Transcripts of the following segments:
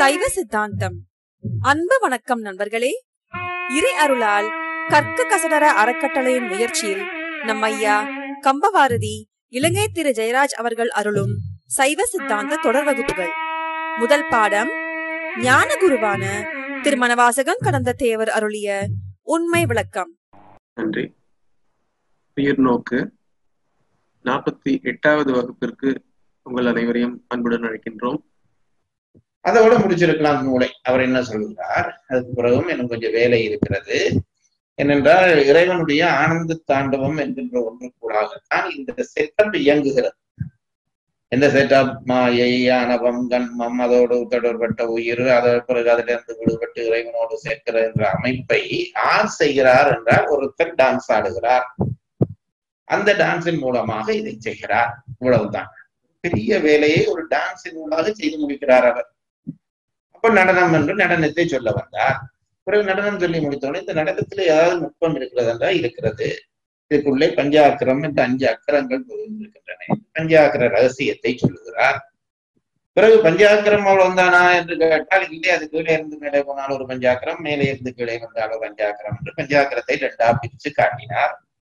சைவ சித்தாந்தம் அன்பு வணக்கம் நண்பர்களே இறை அருளால் கற்க கசடர அறக்கட்டளையின் முயற்சியில் நம் ஐயா கம்பவாரதி இலங்கை திரு ஜெயராஜ் அவர்கள் அருளும் சைவ சித்தாந்த தொடர் வகுப்புகள் முதல் பாடம் ஞான குருவான திருமணவாசகம் கடந்த தேவர் அருளிய உண்மை விளக்கம் நன்றி உயிர் நோக்கு நாற்பத்தி எட்டாவது வகுப்பிற்கு உங்கள் அனைவரையும் அன்புடன் அழைக்கின்றோம் அதோட முடிச்சிருக்கலாம் நூலை அவர் என்ன சொல்கிறார் அதுக்கு பிறகும் எனக்கு கொஞ்சம் வேலை இருக்கிறது ஏனென்றால் இறைவனுடைய ஆனந்த தாண்டவம் என்கின்ற ஒன்றுக்கூடாகத்தான் இந்த செட்டப் இயங்குகிறது எந்த செட்டப் மாயை ஆணவம் கண்மம் அதோடு தொடர்பட்ட உயிர் அதன் பிறகு அதிலிருந்து விடுபட்டு இறைவனோடு சேர்க்கிற என்ற அமைப்பை யார் செய்கிறார் என்றால் ஒருத்தர் டான்ஸ் ஆடுகிறார் அந்த டான்ஸின் மூலமாக இதை செய்கிறார் இவ்வளவுதான் பெரிய வேலையை ஒரு டான்ஸின் மூலமாக செய்து முடிக்கிறார் அவர் அப்ப நடனம் என்று நடனத்தை சொல்ல வந்தார் பிறகு நடனம் சொல்லி முடித்தோடனே இந்த நடனத்துல ஏதாவது நுட்பம் இருக்கிறது என்றால் இருக்கிறது இதுக்குள்ளே பஞ்சாக்கரம் என்ற அஞ்சு அக்கரங்கள் இருக்கின்றன பஞ்சாக்கர ரகசியத்தை சொல்லுகிறார் பிறகு பஞ்சாக்கரம் அவ்வளவுதானா என்று கேட்டால் இல்லை அது கீழே இருந்து மேலே போனால் ஒரு பஞ்சாக்கரம் மேலே இருந்து கீழே வந்தால் ஒரு பஞ்சாக்கரம் என்று பஞ்சாக்கரத்தை ரெண்டா பிரித்து காட்டினார்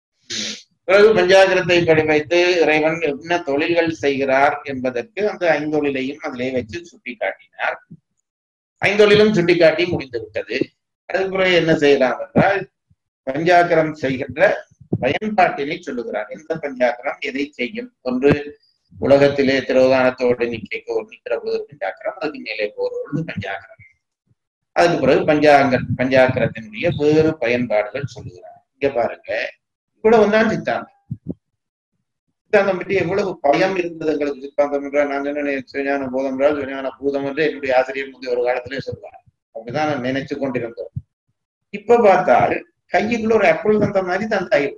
பிறகு பஞ்சாகரத்தை படி வைத்து இறைவன் என்ன தொழில்கள் செய்கிறார் என்பதற்கு அந்த ஐந்தொழிலையும் அதிலே வச்சு சுட்டி காட்டினார் ஐந்தொழிலும் சுட்டிக்காட்டி முடிந்து விட்டது அதுக்கு பிறகு என்ன செய்யலாம் என்றால் பஞ்சாக்கரம் செய்கின்ற பயன்பாட்டினை சொல்லுகிறார் எந்த பஞ்சாக்கரம் எதை செய்யும் ஒன்று உலகத்திலே திரோதானத்தோடு நிக்க நிற்கிற போது ஒரு பஞ்சாக்கரம் அதுக்கு மேலே போறது பஞ்சாக்கரம் அதுக்கு பிறகு பஞ்சாங்க பஞ்சாக்கரத்தினுடைய வேறு பயன்பாடுகள் சொல்லுகிறார் இங்க பாருங்க இவ்வளவு தான் சித்தாந்தம் சித்தாந்தம் பற்றி எவ்வளவு பயம் இருந்தது எங்களுக்கு சித்தாந்தம் என்றால் நான் என்ன சுஞான போதம் என்றால் சுஞான பூதம் என்று என்னுடைய ஆசிரியர் முந்தைய ஒரு காலத்திலே சொல்வார் அப்படிதான் நான் நினைச்சு கொண்டிருந்தோம் இப்ப பார்த்தால் கையுக்குள்ள ஒரு அப்புள் தந்த மாதிரி தந்தாகிவிட்டது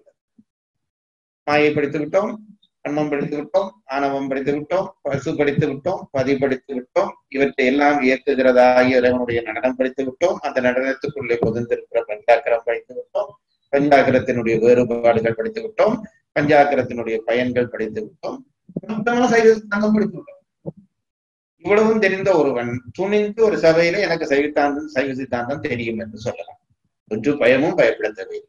மாயை படித்து விட்டோம் கண்மம் படித்து விட்டோம் ஆணவம் படித்து விட்டோம் பசு படித்து விட்டோம் பதி படித்து விட்டோம் இவற்றை எல்லாம் இயக்குகிறதாகிய இறைவனுடைய நடனம் படித்து விட்டோம் அந்த நடனத்துக்குள்ளே பொதிந்திருக்கிற பஞ்சாக்கரம் படித்து விட்டோம் பஞ்சாக்கரத்தினுடைய வேறுபாடுகள் படித்து விட்டோம் பஞ்சாக்கரத்தினுடைய பயன்கள் படித்து விட்டோம் மொத்தமா சைவ சித்தாந்தம் படித்து விட்டோம் இவ்வளவும் தெரிந்த ஒருவன் துணிந்து ஒரு சபையில எனக்கு சைவத்தாந்தம் சைவ சித்தாந்தம் தெரியும் என்று சொல்லலாம் ஒன்று பயமும் பயப்பட தேவையில்லை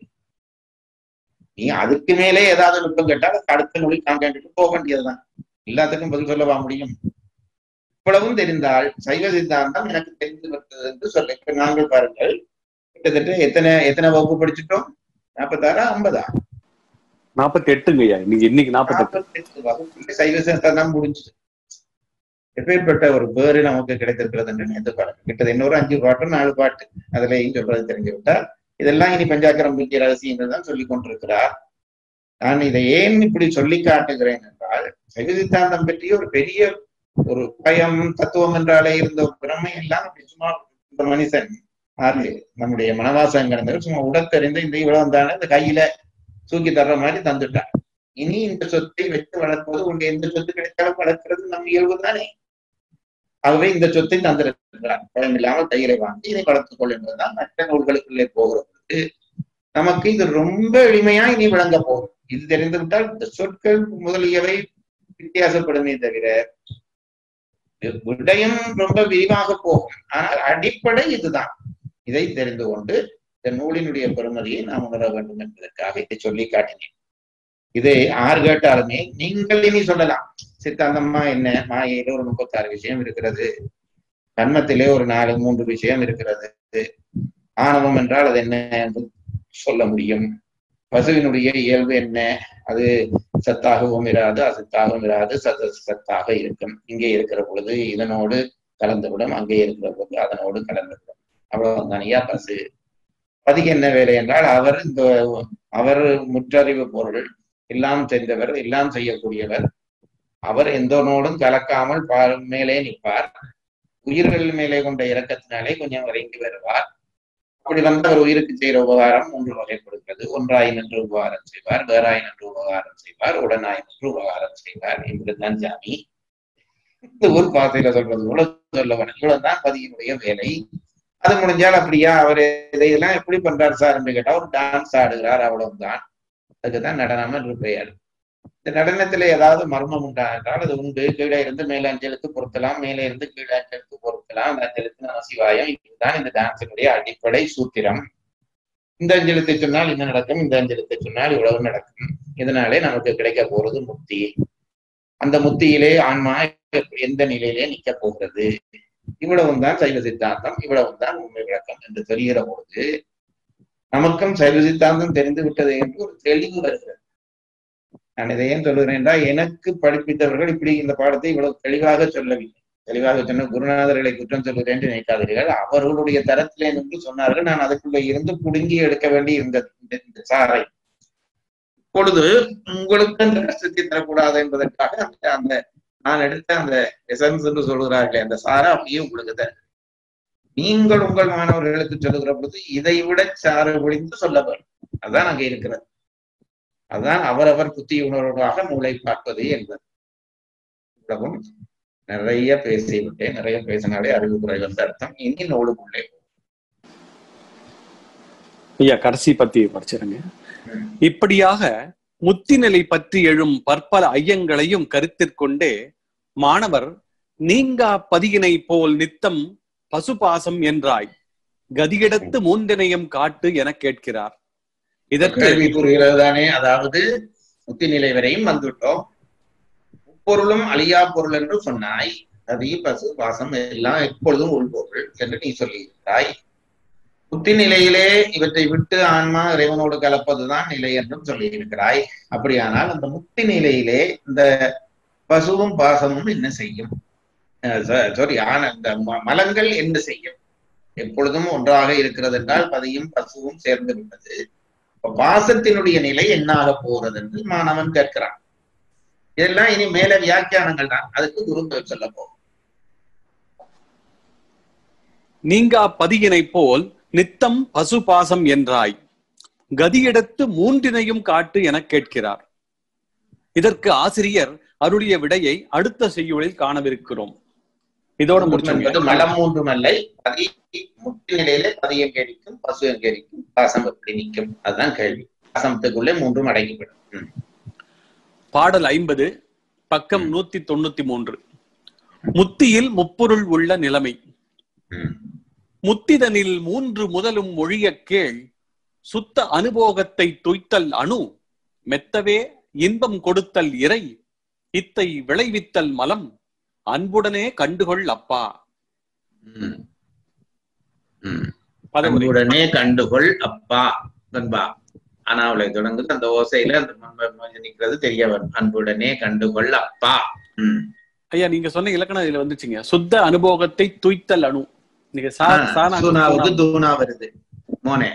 நீ அதுக்கு மேலே ஏதாவது நுட்பம் கேட்டால் அடுத்த நொழி காண்கிட்டு போக வேண்டியதுதான் எல்லாத்துக்கும் பதில் சொல்லவா முடியும் இவ்வளவும் தெரிந்தால் சைவ சித்தாந்தம் எனக்கு தெரிந்து விட்டது என்று சொல்ல இப்ப நாங்கள் பாருங்கள் கிட்டத்தட்ட எத்தனை எத்தனை வகுப்பு படிச்சுட்டோம் நாற்பத்தாறா ஐம்பதா நாற்பத்தி எட்டுங்கய்யா இன்னைக்கு இன்னைக்கு நாற்பத்தி எட்டு நாற்பத்தெட்டு வகுப்பு சைவ சித்தாந்தம் முடிஞ்சது எப்பேற்பட்ட ஒரு பேரு நமக்கு கிடைத்திருக்கிறது என்று நினைத்து பாருங்க கிட்டத்தட்ட இன்னொரு அஞ்சு பாட்டு நாலு பாட்டு அதுல சொல்றது தெரிஞ்சு விட்டால் இதெல்லாம் இனி பஞ்சாக்கரம் பற்றிய ரகசியங்கள் தான் சொல்லிக் கொண்டிருக்கிறார் நான் இதை ஏன் இப்படி சொல்லி காட்டுகிறேன் என்றால் சைவ சித்தாந்தம் பற்றிய ஒரு பெரிய ஒரு பயம் தத்துவம் என்றாலே இருந்த ஒரு திறமை எல்லாம் அப்படி சும்மா இந்த மனுஷன் ஆறு நம்முடைய மனவாசம் கிடந்தவர் சும்மா உடற்கறிந்து இந்த இவ்வளவு தானே இந்த கையில தூக்கி தர்ற மாதிரி தந்துட்டார் இனி இந்த சொத்தை வைத்து வளர்ப்பது உங்க எந்த சொத்து கிடைத்தாலும் வளர்க்கிறது நம் இயல்பு தானே ஆகவே இந்த சொத்தை தந்திருக்கிறார் பயம் இல்லாமல் கையில வாங்கி இதை வளர்த்துக் கொள் என்பதுதான் மற்ற நூல்களுக்குள்ளே போகிறது நமக்கு இது ரொம்ப எளிமையா இனி விளங்க போகும் இது தெரிந்து விட்டால் இந்த சொற்கள் முதலியவை வித்தியாசப்படுமே தவிர விடயம் ரொம்ப விரிவாக போகும் ஆனால் அடிப்படை இதுதான் இதை தெரிந்து கொண்டு இந்த நூலினுடைய பெருமதியை நாம் உணர வேண்டும் என்பதற்காக இதை சொல்லி காட்டினேன் இதை யார் கேட்டாலுமே நீங்கள் இனி சொல்லலாம் சித்தாந்தமா என்ன மாயில ஒரு முப்பத்தாறு விஷயம் இருக்கிறது கண்மத்திலே ஒரு நாலு மூன்று விஷயம் இருக்கிறது ஆணவம் என்றால் அது என்ன என்று சொல்ல முடியும் பசுவினுடைய இயல்பு என்ன அது சத்தாகவும் இராது அசத்தாகவும் இராது சத சத்தாக இருக்கும் இங்கே இருக்கிற பொழுது இதனோடு கலந்துவிடும் அங்கே இருக்கிற பொழுது அதனோடு கலந்துவிடும் அவ்வளவுதான் ஐயா பசு பதிக்கு என்ன வேலை என்றால் அவர் இந்த அவர் முற்றறிவு பொருள் எல்லாம் தெரிந்தவர் எல்லாம் செய்யக்கூடியவர் அவர் எந்தனோடும் கலக்காமல் மேலே நிற்பார் உயிர்கள் மேலே கொண்ட இறக்கத்தினாலே கொஞ்சம் இறங்கி வருவார் அப்படி வந்து அவர் உயிருக்கு செய்கிற உபகாரம் மூன்று வகைப்படுகிறது ஒன்றாய் நின்று உபகாரம் செய்வார் வேறாய் நின்று உபகாரம் செய்வார் உடனாய் நின்று உபகாரம் செய்வார் என்பதுதான் ஜாமி இந்த ஒரு பாசையில சொல்றது கூட சொல்லவன் இவ்வளவுதான் பதியினுடைய வேலை அது முடிஞ்சால் அப்படியா அவர் இதையெல்லாம் எப்படி பண்றாரு சார் என்று கேட்டா ஒரு டான்ஸ் ஆடுகிறார் அவ்வளவுதான் அதுக்குதான் நடனம் என்று பெயர் இந்த நடனத்துல ஏதாவது மர்மம் உண்டா என்றால் அது உண்டு கீழே இருந்து மேல அஞ்சலுக்கு பொருத்தலாம் மேலே இருந்து கீழே அஞ்சலுக்கு பொருத்தலாம் அந்த அஞ்சலுக்கு நமசிவாயம் இதுதான் இந்த டான்ஸினுடைய அடிப்படை சூத்திரம் இந்த அஞ்சலத்தை சொன்னால் என்ன நடக்கும் இந்த அஞ்சலத்தை சொன்னால் இவ்வளவு நடக்கும் இதனாலே நமக்கு கிடைக்க போறது முக்தி அந்த முத்தியிலே ஆன்மா எந்த நிலையிலே நிக்க போகிறது இவ்வளவும் தான் சைவ சித்தாந்தம் இவ்வளவும் தான் உண்மை விளக்கம் என்று தெரிகிற பொழுது நமக்கும் சைவ சித்தாந்தம் தெரிந்து விட்டது என்று ஒரு தெளிவு வருகிறது நான் இதை ஏன் சொல்லுகிறேன் என்றால் எனக்கு படிப்பித்தவர்கள் இப்படி இந்த பாடத்தை இவ்வளவு தெளிவாக சொல்லவில்லை தெளிவாக சொன்ன குருநாதர்களை குற்றம் சொல்கிறேன் என்று நினைக்காதீர்கள் அவர்களுடைய தரத்திலே நின்று சொன்னார்கள் நான் அதுக்குள்ள இருந்து புடுங்கி எடுக்க வேண்டி இருந்தது இந்த- இந்த சாரை இப்பொழுது உங்களுக்கு அந்த கஷ்டத்தை தரக்கூடாது என்பதற்காக அந்த அந்த நான் எடுத்த அந்த எசன்ஸ் என்று சொல்கிறார்களே அந்த சாரை அப்படியே உங்களுக்கு தருகிறேன் நீங்கள் உங்கள் மாணவர்களுக்கு சொல்லுகிற பொழுது இதை விட சாறு ஒழிந்து சொல்ல வேண்டும் அதான் அங்க இருக்கிறது அதான் அவரவர் புத்தி உணர்வாக நூலை பார்ப்பது என்பது இவ்வளவும் நிறைய பேசிவிட்டேன் நிறைய பேசினாலே அறிவு குறை வந்த அர்த்தம் இனி நூலுக்குள்ளே ஐயா கடைசி பத்தி படிச்சிருங்க இப்படியாக முத்தி நிலை பற்றி எழும் பற்பல ஐயங்களையும் கருத்திற்கொண்டே மாணவர் நீங்கா பதியினை போல் நித்தம் பசுபாசம் என்றாய் கதியிடத்து மூந்தினையும் காட்டு என கேட்கிறார் இதற்கு கேள்வி புரிகிறது தானே அதாவது முத்தி நிலை வரையும் வந்துவிட்டோம் முப்பொருளும் அழியா பொருள் என்று சொன்னாய் கதி பசு பாசம் எல்லாம் எப்பொழுதும் உள்பொருள் என்று நீ சொல்லியிருந்தாய் முத்தி நிலையிலே இவற்றை விட்டு ஆன்மா இறைவனோடு கலப்பதுதான் நிலை என்றும் சொல்லியிருக்கிறாய் அப்படியானால் அந்த முத்தி நிலையிலே இந்த பசுவும் பாசமும் என்ன செய்யும் சாரி ஆன இந்த ம- மலங்கள் என்ன செய்யும் எப்பொழுதும் ஒன்றாக இருக்கிறது என்றால் பதியும் பசுவும் சேர்ந்து விட்டது இப்ப பாசத்தினுடைய நிலை என்னாக போறது என்று மாணவன் கேட்கிறான் இதெல்லாம் இனி மேல வியாக்கியானங்கள் தான் அதுக்கு குருக்கள் சொல்ல போகும் நீங்கா பதியினை போல் நித்தம் பசுபாசம் என்றாய் கதியிடத்து மூன்றினையும் காட்டு என கேட்கிறார் இதற்கு ஆசிரியர் அருளிய விடையை அடுத்த செய்யுளில் காணவிருக்கிறோம் இதோட என்பது முடிச்சோம் மலம் மூன்றும் அல்ல பதி முத்தி நிலையிலே பதி எங்கே நிற்கும் பசு எங்கே நிற்கும் பாசம் எப்படி நிற்கும் அதுதான் கேள்வி பாசத்துக்குள்ளே மூன்றும் அடங்கிவிடும் ம். பாடல் ஐம்பது பக்கம் நூத்தி தொண்ணூத்தி மூன்று முத்தியில் முப்பொருள் உள்ள நிலைமை ம். முத்திதனில் மூன்று முதலும் ஒழிய கேள் சுத்த அனுபோகத்தை துய்த்தல் அணு மெத்தவே இன்பம் கொடுத்தல் இறை இத்தை விளைவித்தல் மலம் அன்புடனே கண்டுகொள் அப்பா ம். ம். பதவுரை அன்புடனே கண்டுகொள் அப்பா நண்பா ஆனாவளை தொடங்குது அந்த ஓசையில அந்த ம- ம- நிக்கிறது தெரிய வரும் அன்புடனே கண்டுகொள் அப்பா ம். ஐயா நீங்க சொன்ன இலக்கணம் இதுல வந்துச்சுங்க சுத்த அனுபோகத்தை துய்த்தல் அணு நீங்க சா ஆ, சானா- சூனாவுக்கு தூணா வருது மோனே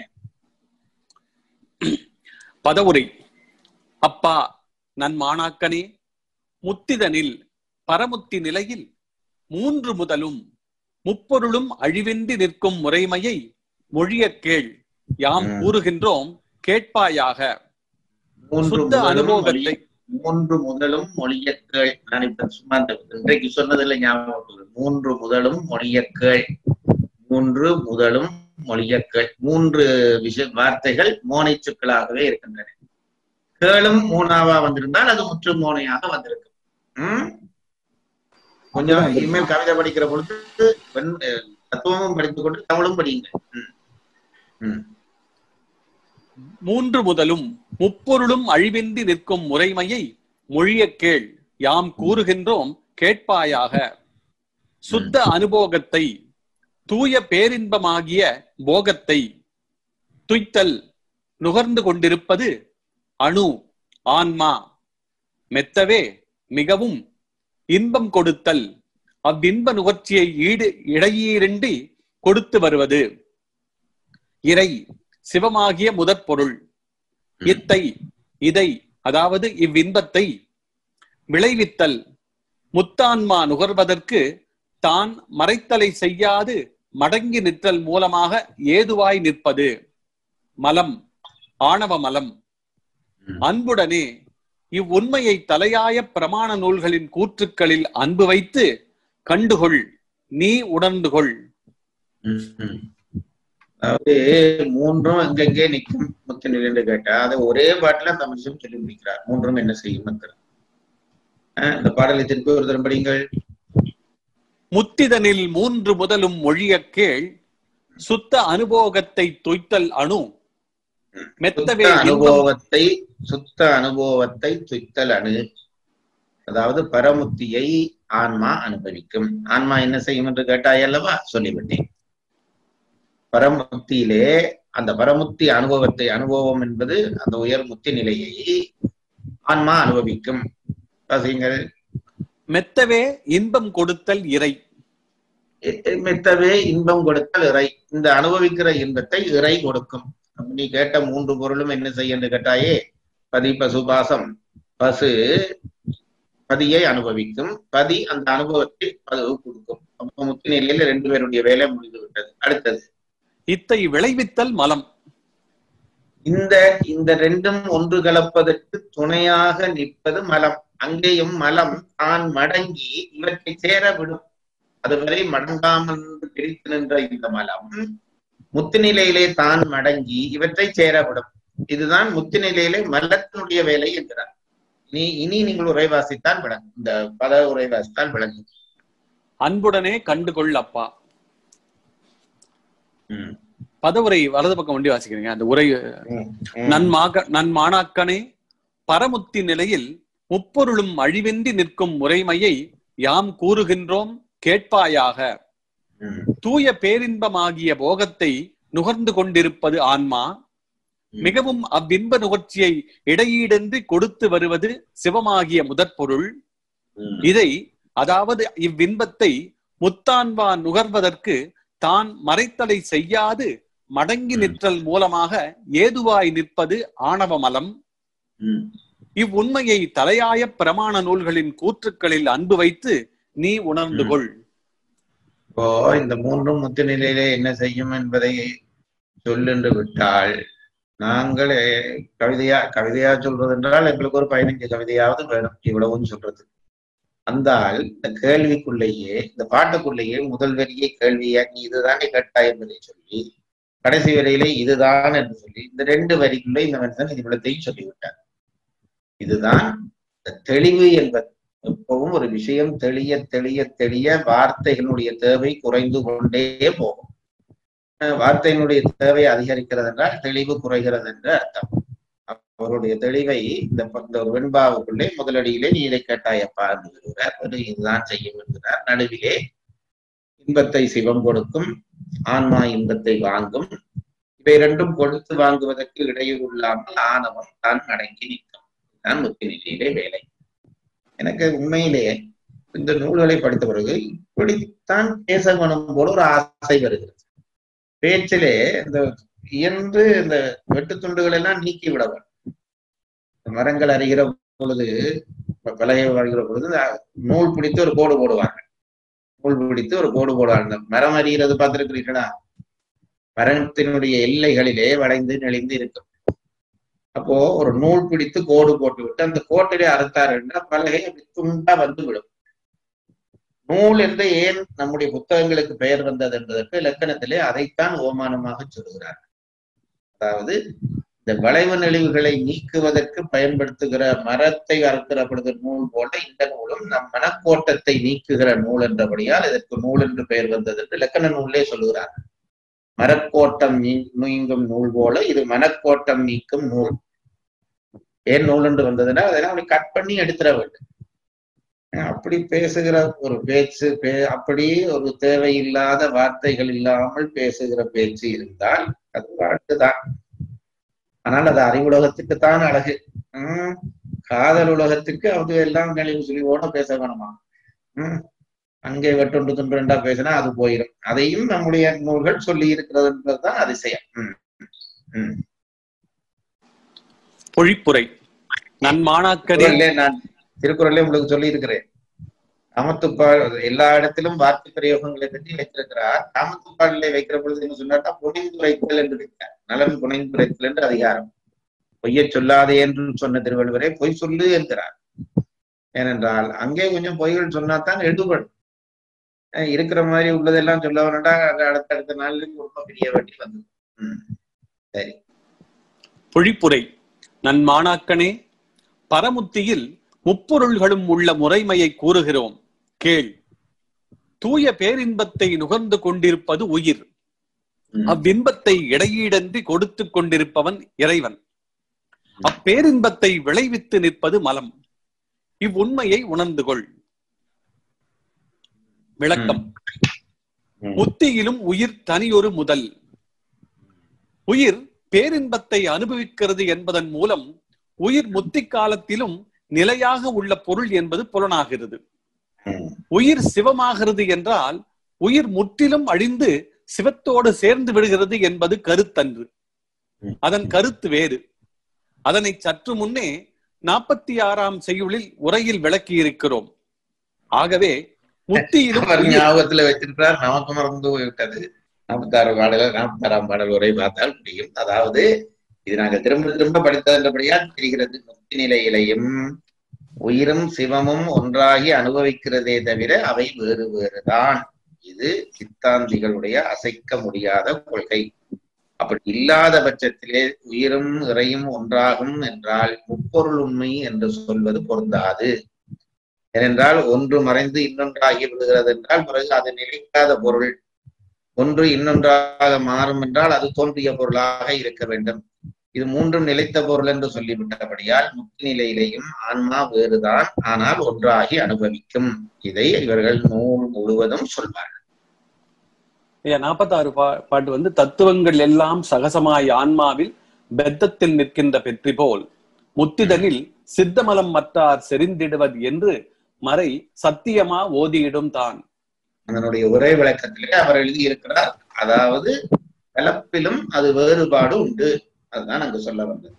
பதவுரை அப்பா நன் மாணாக்கனே முத்திதனில் பரமுத்தி நிலையில் மூன்று முதலும் முப்பொருளும் அழிவின்றி நிற்கும் முறைமையை மொழியக் கேள் யாம் ம். கூறுகின்றோம் கேட்பாயாக மூன்று சுத்த முதலும் அனுபோகத்தை மொழி- மூன்று முதலும் மொழியக்கள் நான் இப்ப சும்மா இந்த இன்றைக்கு சொன்னதில்லை ஞாபகம் இருக்குது. மூன்று முதலும் மொழியக்கள் மூன்று முதலும் மொழியக்கள் மூன்று விஷ வார்த்தைகள் மோனை சொற்களாகவே இருக்கின்றன கேளும் மூணாவா வந்திருந்தால் அது முற்று மோனையாக வந்திருக்கும் ம்? கொஞ்சம் இனிமேல் கவிதை படிக்கிற பொழுது வெண்- அஹ் தத்துவமும் படித்துக் கொண்டு தமிழும் படியுங்க ம். ம். மூன்று முதலும் முப்பொருளும் அழிவின்றி நிற்கும் முறைமையை மொழியக் கேள் யாம் கூறுகின்றோம் கேட்பாயாக சுத்த அனுபோகத்தை தூய பேரின்பமாகிய போகத்தை துய்த்தல் நுகர்ந்து கொண்டிருப்பது அணு ஆன்மா மெத்தவே மிகவும் இன்பம் கொடுத்தல் அவ்வின்ப நுகர்ச்சியை ஈடு இடையீரின்றி கொடுத்து வருவது இறை சிவமாகிய முதற் பொருள் இத்தை இதை அதாவது இவ்வின்பத்தை விளைவித்தல் முத்தான்மா நுகர்வதற்கு தான் மறைத்தலை செய்யாது மடங்கி நிற்றல் மூலமாக ஏதுவாய் நிற்பது மலம் ஆணவ மலம் ம். அன்புடனே இவ்வுண்மையை தலையாய பிரமாண நூல்களின் கூற்றுக்களில் அன்பு வைத்து கண்டுகொள் நீ உணர்ந்துகொள் ம், ம். அதாவது மூன்றும் எங்கெங்கே நிற்கும் முத்து நிலைன்னு கேட்டா அதை ஒரே பாட்டுல அந்த மனுஷன் சொல்லி முடிக்கிறார் மூன்றும் என்ன செய்யும் அஹ், இந்த பாடலை திருப்பி ஒரு தரம் படிங்கள் முத்திதனில் மூன்று முதலும் மொழிய கேள் சுத்த அனுபோகத்தை தொய்த்தல் அணு மெத்தவே சுத்த இன்பம் அனுபவத்தை சுத்த அனுபவத்தை துய்த்தல் அணு அதாவது பரமுத்தியை ஆன்மா அனுபவிக்கும் ஆன்மா என்ன செய்யும் என்று கேட்டாய் அல்லவா சொல்லிவிட்டேன் பரமுத்தியிலே அந்த பரமுத்தி அனுபவத்தை அனுபவம் என்பது அந்த உயர் முத்தி நிலையை ஆன்மா அனுபவிக்கும் வாசியுங்கள் மெத்தவே இன்பம் கொடுத்தல் இறை மெத்தவே இன்பம் கொடுத்தல் இறை இந்த அனுபவிக்கிற இன்பத்தை இறை கொடுக்கும் அப்ப நீ கேட்ட மூன்று பொருளும் என்ன செய்ய என்று கேட்டாயே பதி பசு பாசம் பசு பதியை அனுபவிக்கும் பதி அந்த அனுபவத்தை பது கொடுக்கும் அப்ப முத்தி நிலையில ரெண்டு பேருடைய வேலை முடிந்து விட்டது அடுத்தது இத்தை விளைவித்தல் மலம் இந்த இந்த ரெண்டும் ஒன்று கலப்பதற்கு துணையாக நிற்பது மலம் அங்கேயும் மலம் தான் மடங்கி இவற்றை சேர விடும் அதுவரை மடங்காமல் பிரித்து நின்ற இந்த மலம் முத்து நிலையிலே தான் மடங்கி இவற்றை சேர விடும் இதுதான் முத்து நிலையிலே மலத்தினுடைய வேலை என்கிறார் இனி இனி நீங்கள் உரைவாசித்தால் விளங்கும் இந்த பத உரைவாசித்தால் விளங்கும் அன்புடனே கண்டுகொள் அப்பா ம், பதவுரை வலது பக்கம் ஒண்டி வாசிக்கிறீங்க அந்த உரை ம், ம். நன்மாக நன்மாணாக்கனே பரமுத்தி நிலையில் முப்பொருளும் அழிவின்றி நிற்கும் முறைமையை யாம் கூறுகின்றோம் கேட்பாயாக ம், தூய பேரின்பமாகிய போகத்தை நுகர்ந்து கொண்டிருப்பது ஆன்மா ம். மிகவும் அவ்வின்ப நுகர்ச்சியை இடையீடின்றி கொடுத்து வருவது சிவமாகிய முதற்பொருள் ம். இதை அதாவது இவ்வின்பத்தை முத்தான்வா நுகர்வதற்கு தான் மறைத்தலை செய்யாது மடங்கி ம். நிற்றல் மூலமாக ஏதுவாய் நிற்பது ஆணவமலம் ம். இவ்வுண்மையை தலையாய பிரமாண நூல்களின் கூற்றுக்களில் அன்பு வைத்து நீ உணர்ந்து ம். கொள் இப்போ இந்த மூன்றும் முத்து நிலையிலே என்ன செய்யும் என்பதை சொல்லென்று விட்டால் நாங்கள் கவிதையா கவிதையா சொல்றது என்றால் எங்களுக்கு ஒரு பதினஞ்சு கவிதையாவது வேணும் இவ்வளவும் சொல்றது அந்தால் இந்த கேள்விக்குள்ளேயே இந்த பாட்டுக்குள்ளேயே முதல் வரியை கேள்வியா நீ இதுதானே கேட்டாய் என்பதை சொல்லி கடைசி வரியிலே இதுதான் என்று சொல்லி இந்த ரெண்டு வரிக்குள்ள இந்த மனுஷன் இது இவ்வளத்தையும் சொல்லிவிட்டார் இதுதான் இந்த தெளிவு என்பது எப்பவும் ஒரு விஷயம் தெளிய தெளிய தெளிய வார்த்தைகளுடைய தேவை குறைந்து கொண்டே போகும் அஹ் வார்த்தையினுடைய தேவை அதிகரிக்கிறது என்றால் தெளிவு குறைகிறது என்று அர்த்தம் அவருடைய தெளிவை இந்த ப- இந்த ஒரு வெண்பாவுக்குள்ளே முதலடியிலே நீ இதை கேட்டாயப்பா என்று சொல்கிறார் ஒரு இதுதான் செய்யும் என்கிறார் நடுவிலே இன்பத்தை சிவம் கொடுக்கும் ஆன்மா இன்பத்தை வாங்கும் இவை ரெண்டும் கொடுத்து வாங்குவதற்கு இடையூறு இல்லாமல் ஆணவம் தான் அடங்கி நிற்கும் இதுதான் முத்தி நிலையிலே வேலை எனக்கு உண்மையிலே இந்த நூல்களை படித்த பிறகு இப்படித்தான் பேச வேணும் போல ஒரு ஆசை வருகிறது பேச்சிலே இந்த இயன்று இந்த வெட்டு துண்டுகள் எல்லாம் நீக்கி விட வேண்டும் இந்த மரங்கள் அறிகிற பொழுது ப- பலகை வருகிற பொழுது இந்த நூல் பிடித்து ஒரு கோடு போடுவாங்க நூல் பிடித்து ஒரு கோடு போடுவாங்க இந்த மரம் அறிகிறது பார்த்திருக்கிறீர்களா மரத்தினுடைய எல்லைகளிலே வளைந்து நெளிந்து இருக்கும் அப்போ ஒரு நூல் பிடித்து கோடு போட்டு விட்டு அந்த கோட்டிலே அறுத்தார் என்றால் பலகை அப்படி துண்டா வந்து விடும் நூல் என்று ஏன் நம்முடைய புத்தகங்களுக்கு பெயர் வந்தது என்பதற்கு இலக்கணத்திலே அதைத்தான் ஓமானமாக சொல்கிறார் அதாவது இந்த வளைவு நெளிவுகளை நீக்குவதற்கு பயன்படுத்துகிற மரத்தை அறுக்கிற பொழுது நூல் போல இந்த நூலும் நம் மனக்கோட்டத்தை நீக்குகிற நூல் என்றபடியால் இதற்கு நூல் என்று பெயர் வந்தது என்று இலக்கண நூலே சொல்லுகிறார் மரக்கோட்டம் நீ- நீங்கும் நூல் போல இது மனக்கோட்டம் நீக்கும் நூல் ஏன் நூல் என்று வந்ததுன்னா அதெல்லாம் அப்படி கட் பண்ணி எடுத்துட வேண்டும் அஹ் அப்படி பேசுகிற ஒரு பேச்சு பே அப்படி ஒரு தேவையில்லாத வார்த்தைகள் இல்லாமல் பேசுகிற பேச்சு இருந்தால் அது வாழ்த்துதான் ஆனால் அது அறிவுலகத்துக்கு தான் அழகு உம் காதல் உலகத்துக்கு அது எல்லாம் நெளிவு சுழிவோட பேச வேணுமா உம் அங்கே வெட்டொன்று துன்றா பேசினா அது போயிடும் அதையும் நம்முடைய நூல்கள் சொல்லி இருக்கிறது என்பதுதான் அதிசயம் உம் உம் பொழிப்புரை நன்மாணாக்கனே திருக்குறளிலே நான் திருக்குறளே உங்களுக்கு சொல்லி இருக்கிறேன் காமத்துப்பால் எல்லா இடத்திலும் வார்த்தை பிரயோகங்களை பற்றி வைத்திருக்கிறார் காமத்துப்பாலிலே வைக்கிற பொழுது என்ன சொன்னார்னா புனைந்துரைத்தல் என்று வைத்தார் நலன் புனைந்துரைத்தல் என்று அதிகாரம் பொய்யச் சொல்லாதே என்று சொன்ன திருவள்ளுவரே பொய் சொல்லு என்கிறார் ஏனென்றால் அங்கே கொஞ்சம் பொய்கள் சொன்னாதான் எடுபடும் அஹ் இருக்கிற மாதிரி உள்ளதெல்லாம் சொல்ல வேண்டாம் அடுத்த அடுத்த நாள்ல ரொம்ப பெரிய வேண்டி வந்தது உம் சரி பொழிப்புரை நன்மாணாக்கனே பரமுத்தியில் முப்பொருள்களும் உள்ள முறைமையை கூறுகிறோம் கேள் தூய பேரின்பத்தை நுகர்ந்து கொண்டிருப்பது உயிர் ம். அவ்வின்பத்தை இடையீடன்றி கொடுத்துக் கொண்டிருப்பவன் இறைவன் அப்பேரின்பத்தை விளைவித்து நிற்பது மலம் இவ்வுண்மையை உணர்ந்து கொள் விளக்கம் ம். முத்தியிலும் உயிர் தனியொரு முதல் உயிர் பேரின்பத்தை அனுபவிக்கிறது என்பதன் மூலம் உயிர் முத்தி காலத்திலும் நிலையாக உள்ள பொருள் என்பது புலனாகிறது ம். உயிர் சிவமாகிறது என்றால் உயிர் முற்றிலும் அழிந்து சிவத்தோடு சேர்ந்து விடுகிறது என்பது கருத்தன்று ம். அதன் கருத்து வேறு அதனை சற்று முன்னே நாற்பத்தி ஆறாம் செய்யுளில் உரையில் விளக்கி இருக்கிறோம் ஆகவே முத்தியிலும் அவர் உயிர் ஞாபகத்துல வச்சிருக்கிறார் நமக்கு மறந்து போய்விட்டது நாற்பத்தாறு பாடல் நாற்பத்தாறாம் பாடல் உரை பார்த்தால் முடியும் அதாவது இது நாங்கள் திரும்ப திரும்ப படித்ததன்றபடியால் தெரிகிறது முக்தி நிலையிலையும் உயிரும் சிவமும் ஒன்றாகி அனுபவிக்கிறதே தவிர அவை வேறு வேறுதான் இது சித்தாந்திகளுடைய அசைக்க முடியாத கொள்கை அப்படி இல்லாத பட்சத்திலே உயிரும் இறையும் ஒன்றாகும் என்றால் முப்பொருள் உண்மை என்று சொல்வது பொருந்தாது ஏனென்றால் ஒன்று மறைந்து இன்னொன்றாகி விடுகிறது என்றால் பிறகு அது நிலைக்காத பொருள் ஒன்று இன்னொன்றாக மாறும் என்றால் அது தோன்றிய பொருளாக இருக்க வேண்டும் இது மூன்றும் நிலைத்த பொருள் என்று சொல்லிவிட்டபடியால் முக்தி நிலையிலேயும் ஆன்மா வேறுதான் ஆனால் ஒன்றாகி அனுபவிக்கும் இதை இவர்கள் நூல் முழுவதும் சொல்வார்கள் நாற்பத்தாறு பாட்டு வந்து தத்துவங்கள் எல்லாம் சகசமாய் ஆன்மாவில் பெத்தத்தில் நிற்கின்ற பெற்றி போல் முத்திதனில் சித்தமலம் மற்றார் செறிந்திடுவது என்று மறை சத்தியமா ஓதியிடும் தான் அதனுடைய உரை விளக்கத்திலே அவர் எழுதியிருக்கிறார் அதாவது கலப்பிலும் அது வேறுபாடு உண்டு அதுதான் அங்கு சொல்ல வந்தது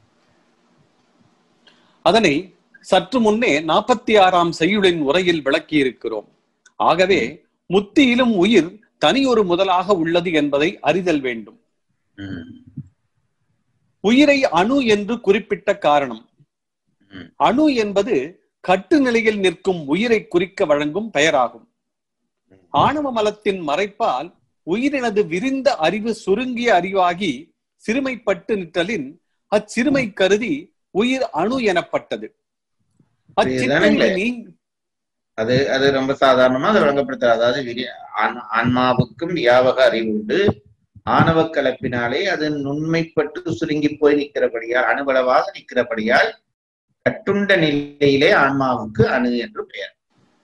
அதனை சற்று முன்னே நாற்பத்தி ஆறாம் செய்யுளின் உரையில் விளக்கி இருக்கிறோம் ஆகவே முத்தியிலும் உயிர் தனியொரு முதலாக உள்ளது என்பதை அறிதல் வேண்டும் ம், உயிரை அணு என்று குறிப்பிட்ட காரணம் ம். அணு என்பது கட்டு நிலையில் நிற்கும் உயிரை குறிக்க வழங்கும் பெயராகும் ஆணவ மலத்தின் மறைப்பால் உயிரினது விரிந்த அறிவு சுருங்கிய அறிவாகி சிறுமைப்பட்டு நிற்றலின் அச்சிறுமை கருதி உயிர் அணு எனப்பட்டது அச்சிற்றறிவு இதுதானே? நீ- அது அது ரொம்ப சாதாரணமா அதை விளங்கப்படுத்துறது அதாவது விரி- ஆன்- ஆன்மாவுக்கும் வியாபக அறிவு உண்டு ஆணவ கலப்பினாலே அது நுண்மைப்பட்டு சுருங்கி போய் நிற்கிறபடியால் அணுவளவாக நிற்கிறபடியால் கட்டுண்ட நிலையிலே ஆன்மாவுக்கு அணு என்று பெயர்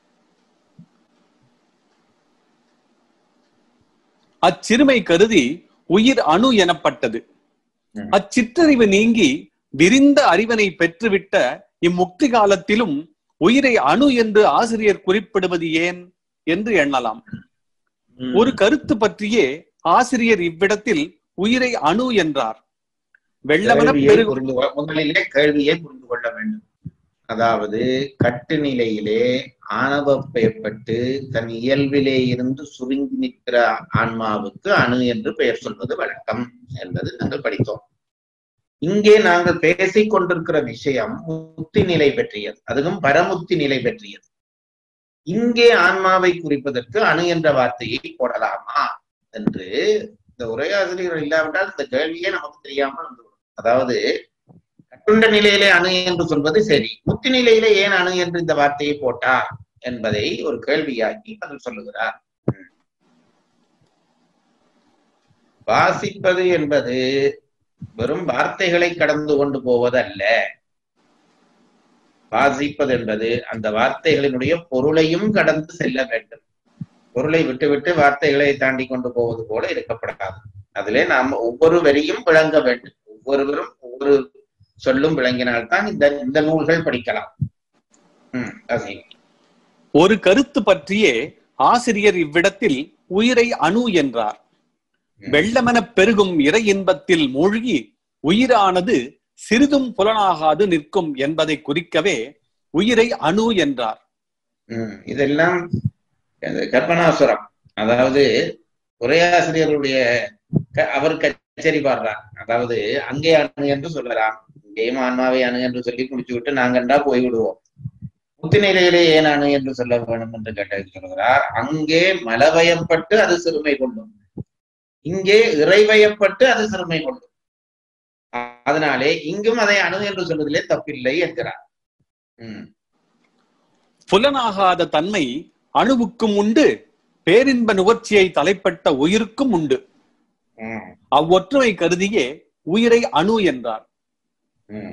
அச்சிறுமை கருதி உயிர் அணு எனப்பட்டது ம். அச்சிற்றறிவு நீங்கி விரிந்த அறிவனை பெற்றுவிட்ட இம்முக்தி காலத்திலும் உயிரை அணு என்று ஆசிரியர் குறிப்பிடுவது ஏன் என்று எண்ணலாம் ம். ஒரு கருத்து பற்றியே ஆசிரியர் இவ்விடத்தில் உயிரை அணு என்றார் வெள்ளமென கேள்வியை பெருகும் புரிந்து கொள்ள- முதலிலே கேள்வியை புரிந்து கொள்ள வேண்டும் அதாவது கட்டு நிலையிலே ஆணவப்பெயர்பட்டு தன் இயல்பிலே இருந்து சுருங்கி நிற்கிற ஆன்மாவுக்கு அணு என்று பெயர் சொல்வது வழக்கம் என்பது நாங்கள் படித்தோம் இங்கே நாங்கள் பேசிக் கொண்டிருக்கிற விஷயம் முக்தி நிலை பற்றியது அதுவும் பரமுக்தி நிலை பற்றியது இங்கே ஆன்மாவை குறிப்பதற்கு அணு என்ற வார்த்தையை போடலாமா என்று இந்த உரையாசிரியர் இல்லாவிட்டால் இந்த கேள்வியே நமக்கு தெரியாமல் வந்துவிடும் அதாவது கட்டுண்ட நிலையிலே அணு என்று சொல்வது சரி முத்தி நிலையிலே ஏன் அணு என்று இந்த வார்த்தையை போட்டார் என்பதை ஒரு கேள்வியாக்கி பதில் சொல்லுகிறார் ம். வாசிப்பது என்பது வெறும் வார்த்தைகளை கடந்து கொண்டு போவதல்ல வாசிப்பது என்பது அந்த வார்த்தைகளினுடைய பொருளையும் கடந்து செல்ல வேண்டும் பொருளை விட்டுவிட்டு வார்த்தைகளை தாண்டி கொண்டு போவது போல இருக்கப்படாது அதிலே நாம் ஒவ்வொரு வரியும் விளங்க வேண்டும் ஒவ்வொருவரும் ஒவ்வொரு சொல்லும் விளங்கினால்தான் இந்த இந்த நூல்கள் படிக்கலாம் ம் வாசி. ஒரு கருத்து பற்றியே ஆசிரியர் இவ்விடத்தில் உயிரை அணு என்றார் ம். வெள்ளமென பெருகும் இறை இன்பத்தில் மூழ்கி உயிரானது சிறிதும் புலனாகாது நிற்கும் என்பதை குறிக்கவே உயிரை அணு என்றார் ம், இதெல்லாம் அது கற்பனாசுரம் அதாவது உரையாசிரியருடைய க- அவர் கச்சேரி பாடுறார் அதாவது அங்கே அணு என்று சொல்லலாம் இங்கேயும் ஆன்மாவை அணு என்று சொல்லி முடிச்சு விட்டு நாங்கண்டா போய்விடுவோம் முத்தி நிலையிலே ஏன் அணு என்று சொல்ல வேண்டும் என்று கேட்டு சொல்கிறார் அங்கே மலவயப்பட்டு அது சிறுமை கொள்ளும் இங்கே இறைவயப்பட்டு அது சிறுமை கொள்ளும் அ- அதனாலே இங்கும் அதை அணு என்று சொல்வதிலே தப்பில்லை என்கிறார் உம் புலனாகாத தன்மை அணுவுக்கும் உண்டு பேரின்ப நுகர்ச்சியை தலைப்பட்ட உயிருக்கும் உண்டு ம், அவ்வொற்றுமை கருதியே உயிரை அணு என்றார் ம்,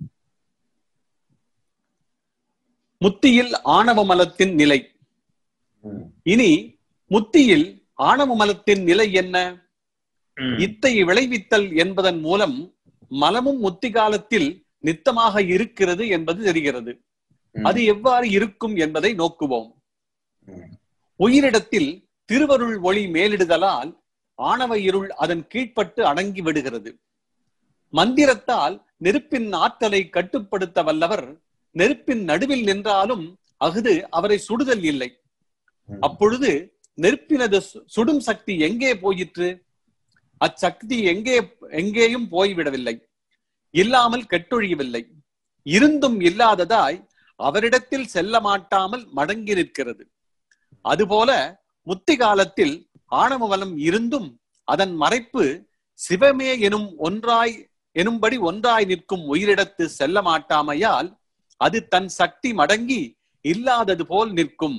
முத்தியில் ஆணவ மலத்தின் நிலை ம், இனி முத்தியில் ஆணவ மலத்தின் நிலை என்ன ம். இத்தை விளைவித்தல் என்பதன் மூலம் மலமும் முத்தி காலத்தில் நித்தமாக இருக்கிறது என்பது தெரிகிறது ம், அது எவ்வாறு இருக்கும் என்பதை நோக்குவோம் ம், உயிரிடத்தில் திருவருள் ஒளி மேலிடுதலால் ஆணவ இருள் அதன் கீழ்ப்பட்டு அடங்கி விடுகிறது மந்திரத்தால் நெருப்பின் ஆற்றலை கட்டுப்படுத்த வல்லவர் நெருப்பின் நடுவில் நின்றாலும் அஃது அவரை சுடுதல் இல்லை ம். அப்பொழுது நெருப்பினது சு- சுடும் சக்தி எங்கே போயிற்று அச்சக்தி எங்கே எங்கேயும் போய்விடவில்லை இல்லாமல் கெட்டொழியவில்லை இருந்தும் இல்லாததாய் அவரிடத்தில் செல்ல மாட்டாமல் மடங்கி நிற்கிறது அதுபோல முத்தி காலத்தில் ஆணவ வலம் இருந்தும் அதன் மறைப்பு சிவமே எனும் ஒன்றாய் எனும்படி ஒன்றாய் நிற்கும் உயிரிடத்து செல்ல மாட்டாமையால் அது தன் சக்தி மடங்கி இல்லாதது போல் நிற்கும்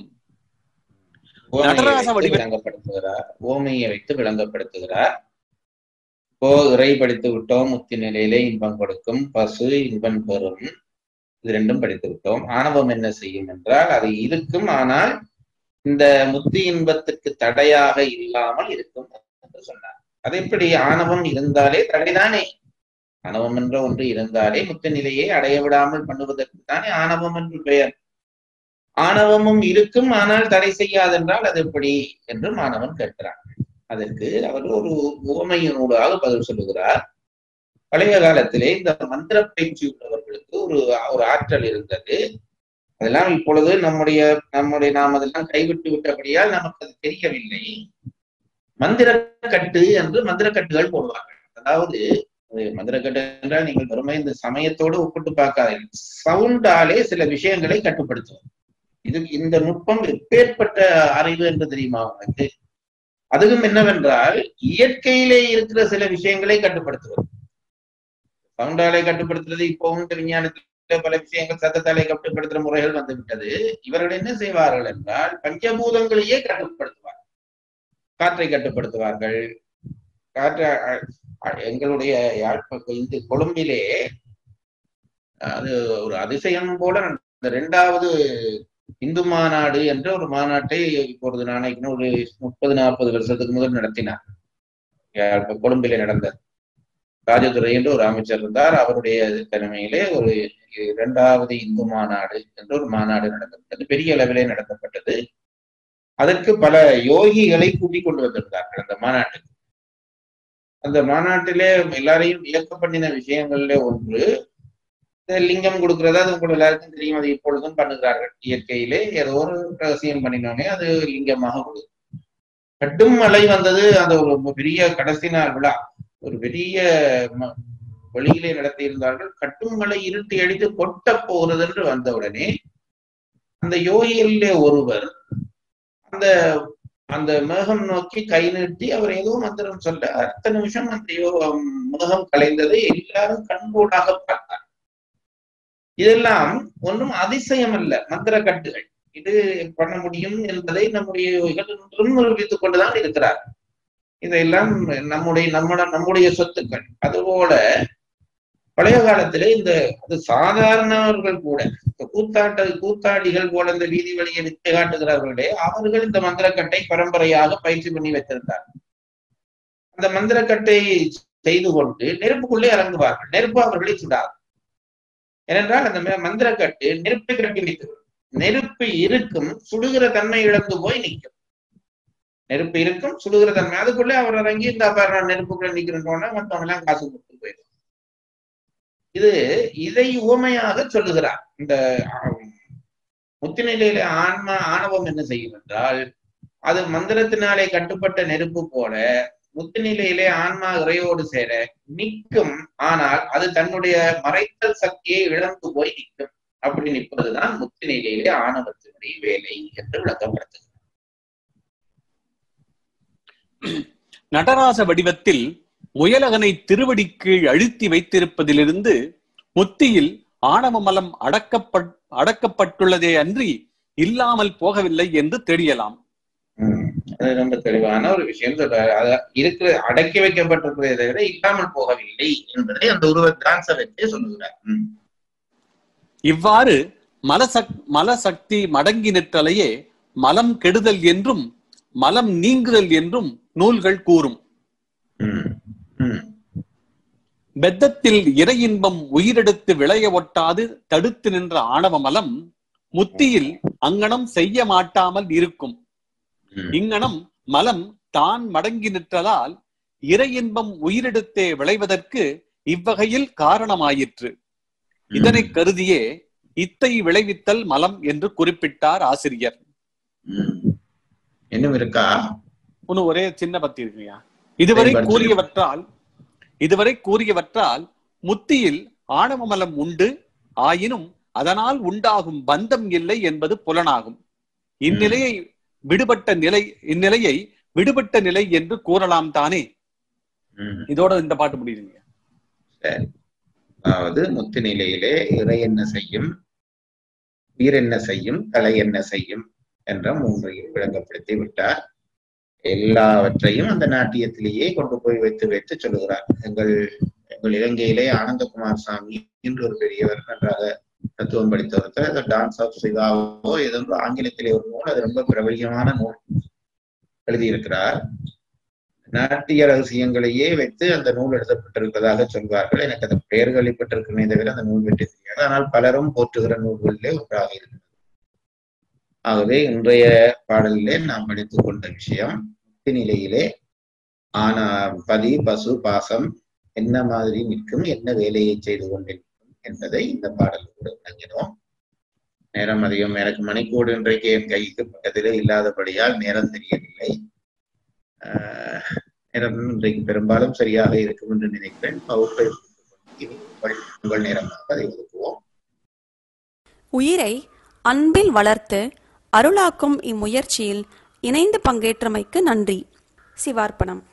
ஓமையை நடராஜ வைத்து வடிவ- விளங்கப்படுத்துகிறார் ஓமையை வைத்து விளங்கப்படுத்துகிறார் இப்போ இறை படித்து விட்டோம் முத்தி நிலையிலே இன்பம் கொடுக்கும் பசு இன்பம் பெறும் இது ரெண்டும் படித்து விட்டோம் ஆணவம் என்ன செய்யும் என்றால் அது இருக்கும் ஆனால் இந்த முத்தி இன்பத்துக்கு தடையாக இல்லாமல் இருக்கும் என்று சொன்னார் அது எப்படி ஆணவம் இருந்தாலே தடைதானே ஆணவம் என்ற ஒன்று இருந்தாலே முத்த நிலையை அடைய விடாமல் பண்ணுவதற்கு தானே ஆணவம் என்று பெயர் ஆணவமும் இருக்கும் ஆனால் தடை செய்யாதென்றால் அது எப்படி என்று மாணவன் கேட்கிறான் அதற்கு அவர் ஒரு உவமையினூடாக பதில் சொல்லுகிறார் பழைய காலத்திலே இந்த மந்திர பயிற்சி உள்ளவர்களுக்கு ஒரு ஒரு ஆற்றல் இருந்தது அதெல்லாம் இப்பொழுது நம்முடைய நம்முடைய நாம் அதெல்லாம் கைவிட்டு விட்டபடியால் நமக்கு அது தெரியவில்லை மந்திரக்கட்டு என்று மந்திரக்கட்டுகள் போடுவார்கள் அதாவது அது மந்திரக்கட்டு என்றால் நீங்கள் வெறுமை இந்த சமயத்தோடு ஒப்பிட்டு பார்க்காதீர்கள் சவுண்டாலே சில விஷயங்களை கட்டுப்படுத்துவது இது இந்த நுட்பம் எப்பேற்பட்ட அறிவு என்று தெரியுமா உனக்கு அதுவும் என்னவென்றால் இயற்கையிலே இருக்கிற சில விஷயங்களை கட்டுப்படுத்துவது சவுண்டாலே கட்டுப்படுத்துறது இப்பவும் விஞ்ஞானத்துல பல விஷயங்கள் சத்தத்தாலே கட்டுப்படுத்துற முறைகள் வந்து விட்டது இவர்கள் என்ன செய்வார்கள் என்றால் பஞ்சபூதங்களையே கட்டுப்படுத்துவார் காற்றை கட்டுப்படுத்துவார்கள் காற்றை அ- அ- எங்களுடைய யாழ்ப்பாணம் இந்த கொழும்பிலே அது ஒரு அதிசயம் போல இந்த இரண்டாவது இந்து மாநாடு என்ற ஒரு மாநாட்டை இப்பொழுது நாளைக்கு ஒரு முப்பது நாற்பது வருஷத்துக்கு முதல் நடத்தினார் யாழ்ப்ப- கொழும்பிலே நடந்தது ராஜதுரை என்று ஒரு அமைச்சர் இருந்தார் அவருடைய தலைமையிலே ஒரு இரண்டாவது இந்து மாநாடு என்ற ஒரு மாநாடு நடந்தது பெரிய அளவிலே நடத்தப்பட்டது அதற்கு பல யோகிகளை கூட்டிக் கொண்டு வந்திருந்தார்கள் அந்த மாநாட்டுக்கு அந்த மாநாட்டிலே எல்லாரையும் வியக்க பண்ணின விஷயங்கள்ல ஒன்று இந்த லிங்கம் கொடுக்கறது அது உங்களுக்கு எல்லாருக்கும் தெரியும் அது இப்பொழுதும் பண்ணுகிறார்கள் இயற்கையிலே ஏதோ ஒரு ரகசியம் பண்ணினோடனே அது லிங்கமாக கொடுக்கும் கடும் மழை வந்தது அது ஒரு பெரிய கடைசி நாள் விழா ஒரு பெரிய ம- வெளியிலே நடத்தியிருந்தார்கள் கட்டும் மழை இருட்டி அடித்து கொட்ட போகிறது என்று வந்தவுடனே அந்த யோகிகளிலே ஒருவர் அந்த அந்த மேகம் நோக்கி கை நீட்டி அவர் ஏதோ மந்திரம் சொல்ல அடுத்த நிமிஷம் அந்த யோ- மேகம் கலைந்ததை எல்லாரும் கண்கூடாக பார்த்தார் இதெல்லாம் ஒன்றும் அதிசயம் அல்ல மந்திர கட்டுகள் இது பண்ண முடியும் என்பதை நம்முடைய யோகிகள் இன்றும் நிரூபித்துக் கொண்டுதான் இருக்கிறார் இதெல்லாம் நம்முடைய நம்மட நம்முடைய சொத்துக்கள் அதுபோல பழைய காலத்திலே இந்த அது சாதாரணவர்கள் கூட இந்த கூத்தாட்ட கூத்தாடிகள் போல இந்த வீதி வழியை வித்தை காட்டுகிறார்களே அவர்கள் இந்த மந்திரக்கட்டை பரம்பரையாக பயிற்சி பண்ணி வைத்திருந்தார் அந்த மந்திரக்கட்டை செய்து கொண்டு நெருப்புக்குள்ளே இறங்குவார்கள் நெருப்பு அவர்களை சுடாது ஏனென்றால் அந்த ம- மந்திரக்கட்டு நெருப்பை கட்டி வைத்து நெருப்பு இருக்கும் சுடுகிற தன்மை இழந்து போய் நிற்கும் நெருப்பு இருக்கும் சுடுகிற தன்மை அதுக்குள்ளே அவர் இறங்கி இந்த பாரு நான் நெருப்புக்குள்ள நிக்கிறேன்னு மற்றவங்க எல்லாம் காசு கொடுத்து போயிடும் இது இதை உவமையாக சொல்லுகிறார் இந்த ஆம், முத்தி நிலையில ஆன்மா ஆணவம் என்ன செய்யும் என்றால் அது மந்திரத்தினாலே கட்டுப்பட்ட நெருப்பு போல முத்து நிலையிலே ஆன்மா இறையோடு சேர நிற்கும் ஆனால் அது தன்னுடைய மறைத்தல் சக்தியை இழந்து போய் நிற்கும் அப்படி நிற்பதுதான் முத்து நிலையிலே ஆணவத்தினுடைய வேலை என்று விளக்கப்படுத்துகிறது நடராச வடிவத்தில் முயலகனை திருவடி கீழ் அழுத்தி வைத்திருப்பதிலிருந்து முத்தியில் ஆணவ மலம் அடக்கப்பட் அடக்கப்பட்டுள்ளதே அன்றி இல்லாமல் போகவில்லை என்று தெரியலாம் ம். அது ரொம்ப தெளிவான ஒரு விஷயம் சொல்றாரு அத இருக்கிற அடக்கி வைக்கப்பட்டிருக்கிறதை விட இல்லாமல் போகவில்லை என்பதை அந்த உருவத்தான் வச்சே சொல்லுகிறார் ம். இவ்வாறு மலசக் மலசக்தி மடங்கி நிற்றலையே மலம் கெடுதல் என்றும் மலம் நீங்குதல் என்றும் நூல்கள் கூறும் ம். ம். பெத்தத்தில் இறை இன்பம் உயிரெடுத்து விளைய ஒட்டாது தடுத்து நின்ற ஆணவ மலம் முத்தியில் அங்கனம் செய்ய மாட்டாமல் இருக்கும் ம். இங்கனம் மலம் தான் மடங்கி நிற்றதால் இறை இன்பம் உயிரெடுத்தே விளைவதற்கு இவ்வகையில் காரணமாயிற்று இதனை கருதியே இத்தை விளைவித்தல் மலம் என்று குறிப்பிட்டார் ஆசிரியர் ம். இன்னும் இருக்கா ஒன்னு ஒரே சின்ன பத்தி இருக்குயா இதுவரை சரி, கூறியவற்றால் இதுவரை கூறியவற்றால் முத்தியில் ஆணவ மலம் உண்டு ஆயினும் அதனால் உண்டாகும் பந்தம் இல்லை என்பது புலனாகும் இந்நிலையை விடுபட்ட நிலை இந்நிலையை விடுபட்ட நிலை என்று கூறலாம் தானே ம். இதோட இந்த பாட்டு முடியுதுங்க சரி அதாவது முத்து நிலையிலே இறை என்ன செய்யும் உயிர் என்ன செய்யும் கலை என்ன செய்யும் என்ற மூன்றையும் விளங்கப்படுத்தி விட்டார் எல்லாவற்றையும் அந்த நாட்டியத்திலேயே கொண்டு போய் வைத்து வைத்து சொல்லுகிறார் எங்கள் எங்கள் இலங்கையிலே ஆனந்தகுமார் சாமி என்று ஒரு பெரியவர் நன்றாக தத்துவம் படித்த ஒருத்தர் டான்ஸ் ஆஃப் சிவாவோ ஏதோ ஒரு ஆங்கிலத்திலே ஒரு நூல் அது ரொம்ப பிரபல்யமான நூல் எழுதியிருக்கிறார் நாட்டிய ரகசியங்களையே வைத்து அந்த நூல் எழுதப்பட்டிருப்பதாக சொல்வார்கள் எனக்கு அந்த பெயர் கேள்விப்பட்டிருக்கிறேனே தவிர அந்த நூல் பற்றி தெரியாது ஆனால் பலரும் போற்றுகிற நூல்களிலே ஒன்றாக இருக்கிறது ஆகவே இன்றைய பாடலிலே நாம் படித்துக் கொண்ட விஷயம் முக்தி நிலையிலே ஆனா பதி பசு பாசம் என்ன மாதிரி நிற்கும் என்ன வேலையை செய்து கொண்டிருக்கும் என்பதை இந்த பாடலோடு விளங்கினோம் நேரம் அதிகம் எனக்கு மணிக்கூடு இன்றைக்கு என் கைக்கு பக்கத்திலே இல்லாதபடியால் நேரம் தெரியவில்லை ஆஹ் நேரம் இன்றைக்கு பெரும்பாலும் சரியாக இருக்கும் என்று நினைக்கிறேன் வகுப்பை இனி உங்கள் உங்கள் நேரமாக அதை ஒதுக்குவோம் உயிரை அன்பில் வளர்த்து அருளாக்கும் இம்முயற்சியில் இணைந்து பங்கேற்றமைக்கு நன்றி சிவார்ப்பணம்